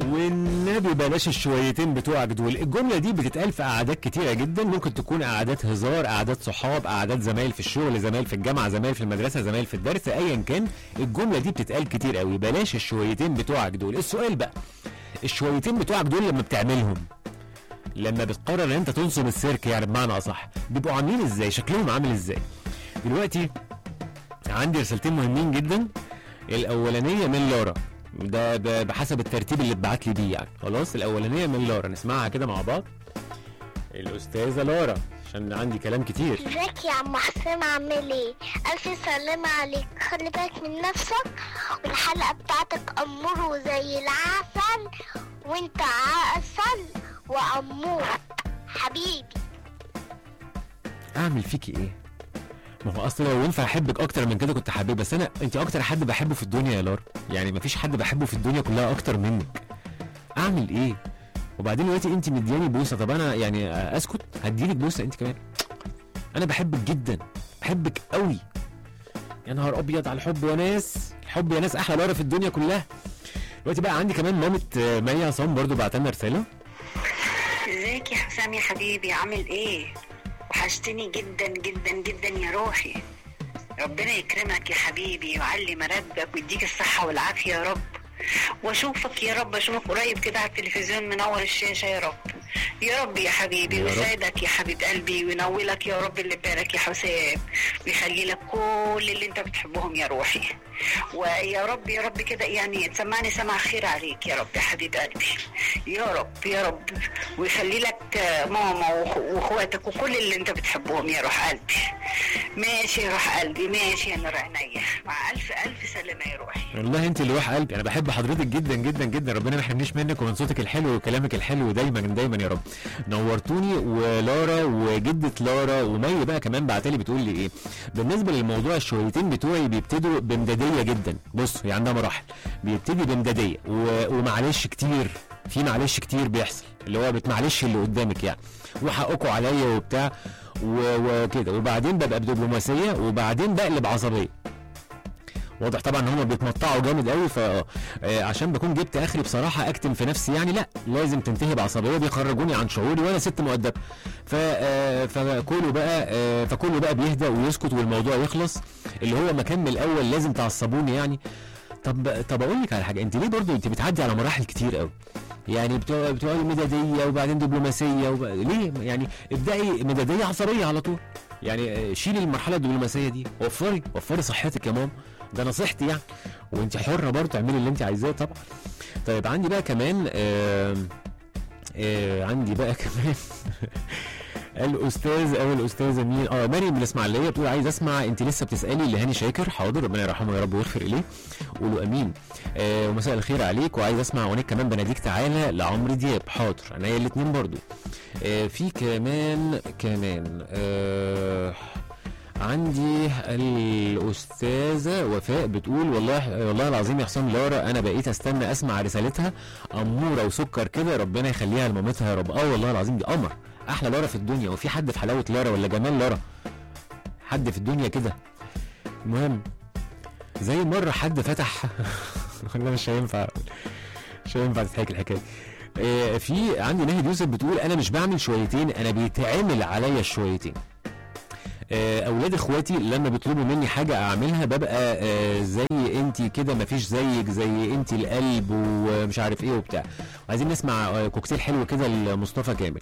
والنبي بلاش الشويتين بتوعك دول الجمله دي بتتقال في قعدات كتيره جدا ممكن تكون قعدات هزار قعدات صحاب قعدات زمايل في الشغل زمايل في الجامعه زمايل في المدرسه زمايل في الدرس ايا كان الجمله دي بتتقال كتير قوي بلاش الشويتين بتوعك دول السؤال بقى الشويتين بتوعك دول لما بتعملهم لما بتقرر ان انت تنصب السيرك يعني بمعنى اصح بيبقوا عاملين ازاي شكلهم عامل ازاي دلوقتي عندي رسالتين مهمين جدا الاولانيه من لارا ده ب- بحسب الترتيب اللي اتبعت لي بيه يعني خلاص الاولانيه من لارا نسمعها كده مع بعض الاستاذه لارا عشان عندي كلام كتير ازيك يا عم حسام عامل ايه الف سلامة عليك خلي بالك من نفسك والحلقة بتاعتك امور وزي العسل وانت عسل وامور حبيبي اعمل فيكي ايه ما هو اصل لو ينفع احبك اكتر من كده كنت حبيب بس انا انت اكتر حد بحبه في الدنيا يا لارا يعني مفيش حد بحبه في الدنيا كلها اكتر منك اعمل ايه وبعدين دلوقتي انت مدياني بوسه طب انا يعني اسكت هديلك بوسه انت كمان انا بحبك جدا بحبك قوي يا نهار ابيض على الحب يا ناس الحب يا ناس احلى لارا في الدنيا كلها دلوقتي بقى عندي كمان مامة آه، مي عصام برضو بعت لنا رساله ازيك يا حسام يا حبيبي عامل ايه وحشتني جدا جدا جدا يا روحي ربنا يكرمك يا حبيبي ويعلي مرتبك ويديك الصحة والعافية يا رب واشوفك يا رب اشوفك قريب كده على التلفزيون منور الشاشة يا رب يا رب يا حبيبي يا رب. ويسعدك يا حبيب قلبي وينولك يا رب اللي بارك يا حسام ويخلي لك كل اللي انت بتحبهم يا روحي ويا رب يا رب كده يعني تسمعني سمع خير عليك يا رب يا حبيب قلبي يا رب يا رب ويخلي لك آه، ماما وأخ- واخواتك وكل اللي انت بتحبهم يا روح قلبي ماشي يا روح قلبي ماشي يا نور عينيا مع الف الف سلامه يا روحي والله انت اللي روح قلبي انا بحب حضرتك جدا جدا جدا ربنا ما يحرمنيش منك ومن صوتك الحلو وكلامك الحلو دايما دايما يا رب نورتوني ولارا وجده لارا ومي بقى كمان بعتلي بتقول لي ايه بالنسبه للموضوع الشويتين بتوعي بيبتدوا بمداديه جدا بص هي عندها مراحل بيبتدي بمداديه و... ومعلش كتير في معلش كتير بيحصل اللي هو بتمعلش اللي قدامك يعني وحقكوا عليا وبتاع و- وكده وبعدين ببقى بدبلوماسيه وبعدين بقلب عصبيه واضح طبعا ان هم بيتمطعوا جامد قوي ف آه، عشان بكون جبت اخري بصراحه اكتم في نفسي يعني لا لازم تنتهي بعصبيه بيخرجوني عن شعوري وانا ست مؤدبه ف آه، فكله بقى آه، فكله بقى بيهدى ويسكت والموضوع يخلص اللي هو مكان من الاول لازم تعصبوني يعني طب طب اقول لك على حاجه انت ليه برضو انت بتعدي على مراحل كتير قوي يعني بتوع- بتقعدي مداديه وبعدين دبلوماسيه وب... ليه يعني ابدأي مداديه عصبيه على طول يعني آه، شيلي المرحله الدبلوماسيه دي وفري وفري صحتك يا ماما ده نصيحتي يعني وانت حره برضه تعملي اللي انت عايزاه طبعا طيب عندي بقى كمان آه آه عندي بقى كمان الاستاذ او الاستاذه مين اه مريم من الاسماعيليه بتقول عايز اسمع انت لسه بتسالي لهاني شاكر حاضر ربنا يرحمه يا رب ويغفر اليه قولوا امين آه ومساء الخير عليك وعايز اسمع اغنيه كمان بناديك تعالى لعمرو دياب حاضر انا الاثنين برضو آه في كمان كمان آه عندي الاستاذه وفاء بتقول والله والله العظيم يا حسام لارا انا بقيت استنى اسمع رسالتها اموره وسكر كده ربنا يخليها لمامتها يا رب اه والله العظيم دي قمر احلى لارا في الدنيا وفي حد في حلاوه لارا ولا جمال لارا حد في الدنيا كده المهم زي مره حد فتح ولا مش هينفع مش هينفع تتحكي الحكايه دي. آه، في عندي ناهد يوسف بتقول انا مش بعمل شويتين انا بيتعمل عليا الشويتين آه، اولاد اخواتي لما بيطلبوا مني حاجه اعملها ببقى آه، زي انت كده مفيش زيك زي انت القلب ومش عارف ايه وبتاع عايزين نسمع آه، كوكتيل حلو كده لمصطفى كامل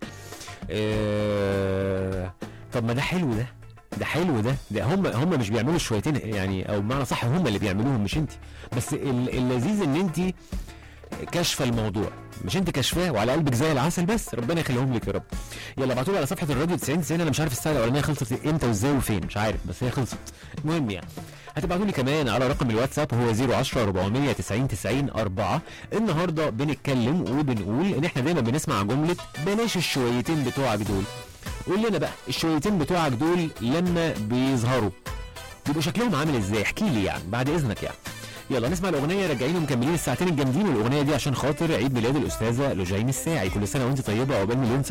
آه، طب ما ده حلو ده ده حلو ده ده هم هم مش بيعملوا الشويتين يعني او بمعنى صح هم اللي بيعملوهم مش انت بس ال- اللذيذ ان انت كاشفه الموضوع مش انت كاشفاه وعلى قلبك زي العسل بس ربنا يخليهم لك يا رب يلا ابعتوا لي على صفحه الراديو 90 90 انا مش عارف الساعه الاولانيه خلصت امتى وازاي وفين مش عارف بس هي خلصت المهم يعني هتبعتوا لي كمان على رقم الواتساب هو 010 490 90 4 النهارده بنتكلم وبنقول ان احنا دايما بنسمع جمله بلاش الشويتين بتوعك دول قول لنا بقى الشويتين بتوعك دول لما بيظهروا بيبقوا شكلهم عامل ازاي احكي لي يعني بعد اذنك يعني يلا نسمع الاغنيه راجعين ومكملين الساعتين الجامدين والاغنيه دي عشان خاطر عيد ميلاد الاستاذه لوجين الساعي كل سنه وانت طيبه عقبال مليون